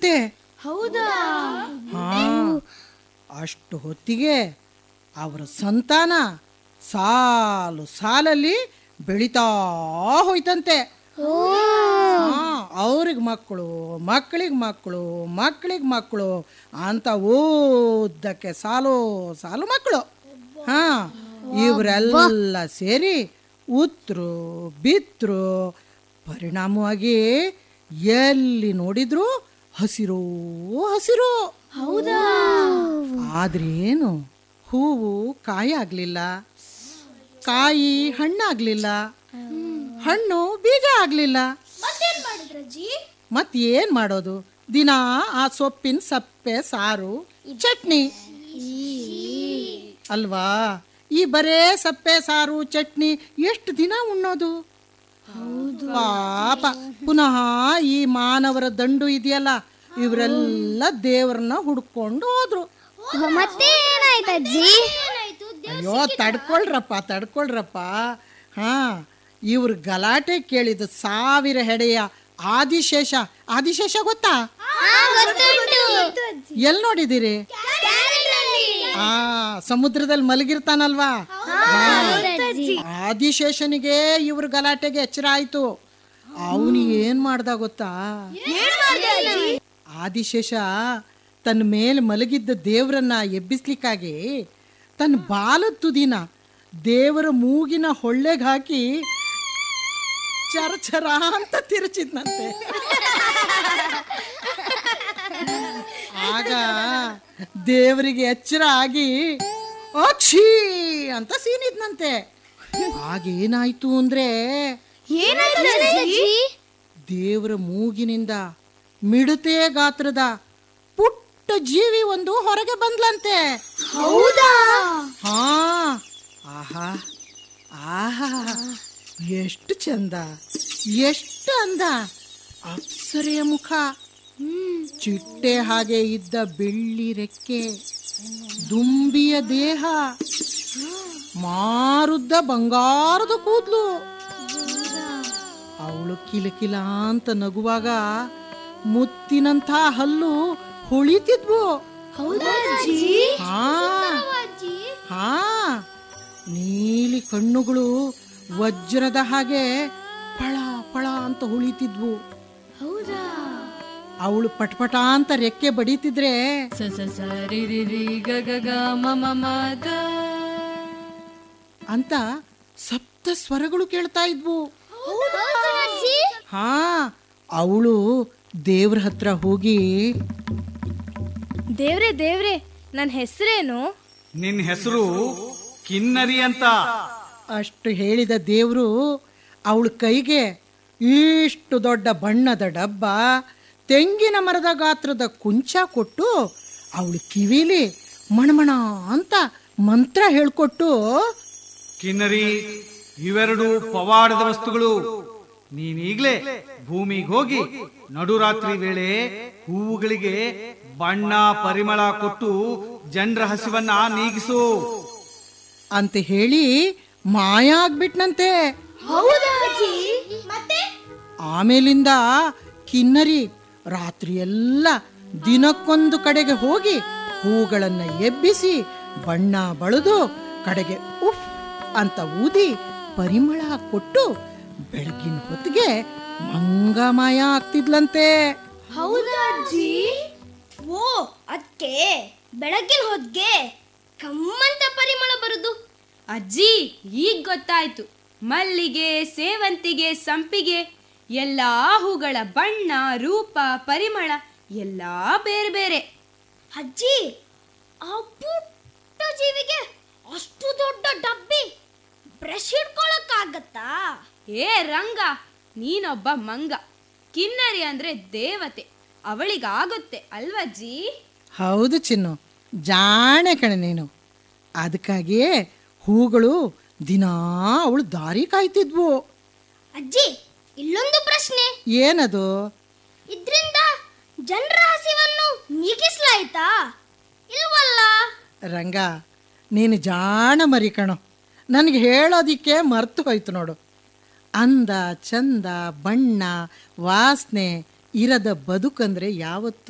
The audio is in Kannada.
ಬೆಳೆಯುತ್ತೆ ಹೌದಾ ಹಾ ಅಷ್ಟು ಹೊತ್ತಿಗೆ ಅವರ ಸಂತಾನ ಸಾಲು ಸಾಲಲ್ಲಿ ಬೆಳೀತಾ ಹೋಯ್ತಂತೆ ಅವ್ರಿಗೆ ಮಕ್ಕಳು ಮಕ್ಕಳಿಗೆ ಮಕ್ಕಳು ಮಕ್ಕಳಿಗೆ ಮಕ್ಕಳು ಅಂತ ಓದಕ್ಕೆ ಸಾಲು ಸಾಲು ಮಕ್ಕಳು ಹಾ ಇವರೆಲ್ಲ ಸೇರಿ ಉತ್ರು ಬಿತ್ತರು ಪರಿಣಾಮವಾಗಿ ಎಲ್ಲಿ ನೋಡಿದ್ರು ಹಸಿರು ಹಸಿರು ಹೌದಾ ಆದ್ರೇನು ಹೂವು ಕಾಯಿ ಆಗ್ಲಿಲ್ಲ ಕಾಯಿ ಹಣ್ಣಾಗ್ಲಿಲ್ಲ ಹಣ್ಣು ಬೀಜ ಆಗ್ಲಿಲ್ಲ ಮತ್ತೇನ್ ಮಾಡಿದ್ರಜ್ಜಿ ಮತ್ ಏನ್ ಮಾಡೋದು ದಿನಾ ಆ ಸೊಪ್ಪಿನ ಸಪ್ಪೆ ಸಾರು ಚಟ್ನಿ ಅಲ್ವಾ ಈ ಬರೇ ಸಪ್ಪೆ ಸಾರು ಚಟ್ನಿ ಎಷ್ಟು ದಿನ ಉಣ್ಣೋದು ಪಾಪ ಪುನಃ ಈ ಮಾನವರ ದಂಡು ಇದೆಯಲ್ಲ ಇವರೆಲ್ಲ ದೇವರನ್ನ ಹುಡ್ಕೊಂಡು ಹೋದ್ರು ಮತ್ತೆ ಏನಾಯ್ತಜ್ಜಿ ಏನಾಯ್ತು ಅಯ್ಯೋ ತಡ್ಕೊಳ್ರಪ್ಪ ತಡ್ಕೊಳ್ರಪ್ಪ ಹಾ ಇವ್ರ ಗಲಾಟೆ ಕೇಳಿದ ಸಾವಿರ ಹೆಡೆಯ ಆದಿಶೇಷ ಆದಿಶೇಷ ಗೊತ್ತಾ ಎಲ್ ನೋಡಿದಿರಿ ಆ ಸಮುದ್ರದಲ್ಲಿ ಮಲಗಿರ್ತಾನಲ್ವಾ ಆದಿಶೇಷನಿಗೆ ಇವ್ರ ಗಲಾಟೆಗೆ ಎಚ್ಚರ ಆಯ್ತು ಅವನು ಏನ್ ಮಾಡ್ದ ಗೊತ್ತಾ ಆದಿಶೇಷ ತನ್ನ ಮೇಲೆ ಮಲಗಿದ್ದ ದೇವರನ್ನ ಎಬ್ಬಿಸ್ಲಿಕ್ಕಾಗಿ ತನ್ನ ಬಾಲದ ತುದಿನ ದೇವರ ಮೂಗಿನ ಹೊಳ್ಳೆಗೆ ಹಾಕಿ ಚರ ಚರ ಅಂತ ತಿರುಚಿದ್ನಂತೆ ಆಗ ದೇವರಿಗೆ ಎಚ್ಚರ ಆಗಿ ಅಕ್ಷಿ ಅಂತ ಸೀನಿದ್ನಂತೆ ಆಗೇನಾಯ್ತು ಅಂದ್ರೆ ದೇವರ ಮೂಗಿನಿಂದ ಮಿಡತೆ ಗಾತ್ರದ ಪುಟ್ಟ ಜೀವಿ ಒಂದು ಹೊರಗೆ ಬಂದ್ಲಂತೆ ಹೌದಾ ಹಾ ಆಹಾ ಆಹಾ ಎಷ್ಟು ಚಂದ ಎಷ್ಟು ಅಂದ ಅಪ್ಸರೆಯ ಮುಖ ಚಿಟ್ಟೆ ಹಾಗೆ ಇದ್ದ ಬೆಳ್ಳಿ ರೆಕ್ಕೆ ದುಂಬಿಯ ದೇಹ ಮಾರುದ್ದ ಬಂಗಾರದ ಕೂದ್ಲು ಅವಳು ಕಿಲಕಿಲ ಅಂತ ನಗುವಾಗ ಮುತ್ತಿನಂಥ ಹಲ್ಲು ಹೊಳಿತಿದ್ವು ಹಾ ಹಾ ನೀಲಿ ಕಣ್ಣುಗಳು ವಜ್ರದ ಹಾಗೆ ಪಳ ಪಳ ಅಂತ ಹೊಳಿತಿದ್ವು ಹೌದಾ ಅವಳು ಪಟ್ಪಟ ಅಂತ ರೆಕ್ಕೆ ಬಡಿತಿದ್ರೆ ಸ ಸ ಸ ರಿ ರಿ ರಿ ಗ ಗ ಗ ಮ ಮ ಮ ದ ಅಂತ ಸಪ್ತ ಸ್ವರಗಳು ಕೇಳ್ತಾ ಇದ್ವು ಹಾ ಅವಳು ದೇವ್ರ ಹತ್ರ ಹೋಗಿ ದೇವ್ರೆ ದೇವ್ರೆ ನನ್ನ ಹೆಸರೇನು ನಿನ್ನ ಹೆಸರು ಕಿನ್ನರಿ ಅಂತ ಅಷ್ಟು ಹೇಳಿದ ದೇವರು ಅವಳ ಕೈಗೆ ಇಷ್ಟು ದೊಡ್ಡ ಬಣ್ಣದ ಡಬ್ಬ ತೆಂಗಿನ ಮರದ ಗಾತ್ರದ ಕುಂಚ ಕೊಟ್ಟು ಅವಳ ಕಿವಿಲಿ ಮಣಮಣ ಅಂತ ಮಂತ್ರ ಹೇಳ್ಕೊಟ್ಟು ಕಿನ್ನರಿ ಇವೆರಡು ಪವಾಡದ ವಸ್ತುಗಳು ನೀನೀಗ್ಲೇ ಭೂಮಿಗೆ ಹೋಗಿ ನಡುರಾತ್ರಿ ವೇಳೆ ಹೂವುಗಳಿಗೆ ಬಣ್ಣ ಪರಿಮಳ ಕೊಟ್ಟು ಜನರ ಹಸಿವನ್ನ ನೀಗಿಸು ಅಂತ ಹೇಳಿ ಮಾಯ ಆಗ್ಬಿಟ್ನಂತೆ ಹೌದಾ ಮತ್ತೆ ಆಮೇಲಿಂದ ಕಿನ್ನರಿ ರಾತ್ರಿಯೆಲ್ಲ ದಿನಕ್ಕೊಂದು ಕಡೆಗೆ ಹೋಗಿ ಹೂಗಳನ್ನ ಎಬ್ಬಿಸಿ ಬಣ್ಣ ಬಳಿದು ಕಡೆಗೆ ಉಫ್ ಅಂತ ಊದಿ ಪರಿಮಳ ಕೊಟ್ಟು ಬೆಳಗಿನ ಹೊತ್ತಿಗೆ ಮಂಗಮಯ ಆಗ್ತಿದ್ಲಂತೆ ಹೌದಾ ಅಜ್ಜಿ ಓ ಅದಕ್ಕೆ ಬೆಳಗಿನ ಹೊತ್ತಿಗೆ ಕಮ್ಮಂತ ಪರಿಮಳ ಬರುದು ಅಜ್ಜಿ ಈಗ ಗೊತ್ತಾಯ್ತು ಮಲ್ಲಿಗೆ ಸೇವಂತಿಗೆ ಸಂಪಿಗೆ ಎಲ್ಲಾ ಹೂಗಳ ಬಣ್ಣ ರೂಪ ಪರಿಮಳ ಎಲ್ಲಾ ಬೇರೆ ಬೇರೆ ಅಜ್ಜಿ ಆ ಪುಟ್ಟ ಜೀವಿಗೆ ಅಷ್ಟು ದೊಡ್ಡ ಡಬ್ಬಿ ಬ್ರಷ್ ಹಿಡ್ಕೊಳಕ್ಕಾಗತ್ತಾ ಏ ರಂಗ ನೀನೊಬ್ಬ ಮಂಗ ಕಿನ್ನರಿ ಅಂದ್ರೆ ದೇವತೆ ಅವಳಿಗಾಗುತ್ತೆ ಅಲ್ವಜ್ಜಿ ಹೌದು ಚಿನ್ನು ಜಾಣೆ ಕಣೆ ನೀನು ಅದಕ್ಕಾಗಿಯೇ ಹೂಗಳು ದಿನಾ ಅವಳು ದಾರಿ ಕಾಯ್ತಿದ್ವು ಅಜ್ಜಿ ಇಲ್ಲೊಂದು ಪ್ರಶ್ನೆ ಏನದು ಇದ್ರಿಂದ ಜನರ ಹಸಿವನ್ನು ನೀಗಿಸ್ಲಾಯ್ತಾ ಇಲ್ವಲ್ಲ ರಂಗ ನೀನು ಜಾಣ ಮರಿ ಕಣೋ ನನಗೆ ಹೇಳೋದಿಕ್ಕೆ ಮರ್ತು ಹೋಯ್ತು ನೋಡು ಅಂದ ಚಂದ ಬಣ್ಣ ವಾಸನೆ ಇರದ ಬದುಕಂದ್ರೆ ಯಾವತ್ತು